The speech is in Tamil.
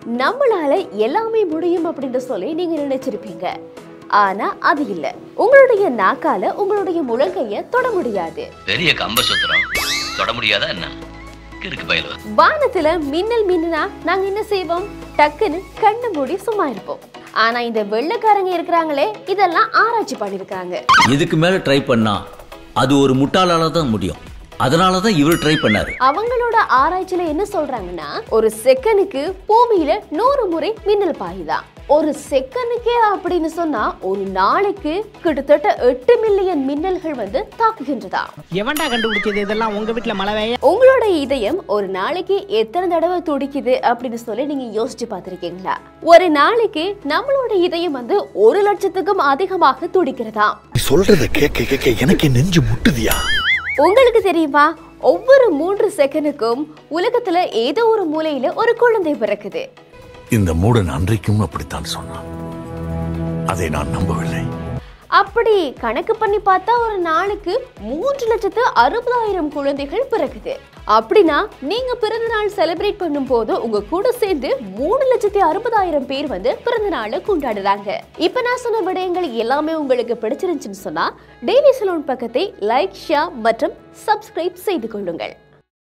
நம்மளால எல்லாமே முடியும் அப்படின்னு சொல்லி நீங்க நினைச்சிருப்பீங்க ஆனா அது இல்ல உங்களுடைய நாக்கால உங்களுடைய முழங்கைய தொட முடியாது பெரிய கம்ப சுத்துறோம் தொட முடியாதா என்ன இருக்கு பயலுவ வானத்துல மின்னல் மின்னுனா நாங்க என்ன செய்வோம் டக்குன்னு கண்ணை மூடி சும்மா இருப்போம் ஆனா இந்த வெள்ளைக்காரங்க இருக்கிறாங்களே இதெல்லாம் ஆராய்ச்சி பண்ணிருக்காங்க இதுக்கு மேல ட்ரை பண்ணா அது ஒரு முட்டாளால தான் முடியும் அதனால தான் இவர் ட்ரை பண்ணாரு அவங்களோட ஆராய்ச்சியில என்ன சொல்றாங்கன்னா ஒரு செகண்டுக்கு பூமியில நூறு முறை மின்னல் பாயுதான் ஒரு செகண்டுக்கே அப்படின்னு சொன்னா ஒரு நாளைக்கு கிட்டத்தட்ட எட்டு மில்லியன் மின்னல்கள் வந்து தாக்குகின்றதா எவன்டா கண்டுபிடிச்சது இதெல்லாம் உங்க வீட்ல மழை பெய்ய உங்களோட இதயம் ஒரு நாளைக்கு எத்தனை தடவை துடிக்குது அப்படின்னு சொல்லி நீங்க யோசிச்சு பார்த்திருக்கீங்களா ஒரு நாளைக்கு நம்மளோட இதயம் வந்து ஒரு லட்சத்துக்கும் அதிகமாக துடிக்கிறதா சொல்றத கேட்க கேட்க எனக்கு நெஞ்சு முட்டுதியா உங்களுக்கு தெரியுமா ஒவ்வொரு மூன்று செகண்டுக்கும் உலகத்துல ஏதோ ஒரு மூலையில ஒரு குழந்தை பிறக்குது இந்த மூடன் அன்றைக்கும் அப்படித்தான் சொன்னான் அதை நான் நம்பவில்லை அப்படி கணக்கு பண்ணி பார்த்தா ஒரு நாளுக்கு மூன்று லட்சத்து அறுபதாயிரம் குழந்தைகள் பிறக்குது அப்படின்னா நீங்க பிறந்த நாள் செலிப்ரேட் பண்ணும் போது உங்க கூட சேர்ந்து மூணு லட்சத்தி அறுபதாயிரம் பேர் வந்து பிறந்த நாளை கொண்டாடுறாங்க இப்ப நான் சொன்ன விடயங்கள் எல்லாமே உங்களுக்கு பிடிச்சிருந்துச்சுன்னு சொன்னா டெய்லி சலூன் பக்கத்தை லைக் ஷேர் மற்றும் சப்ஸ்கிரைப் செய்து கொள்ளுங்கள்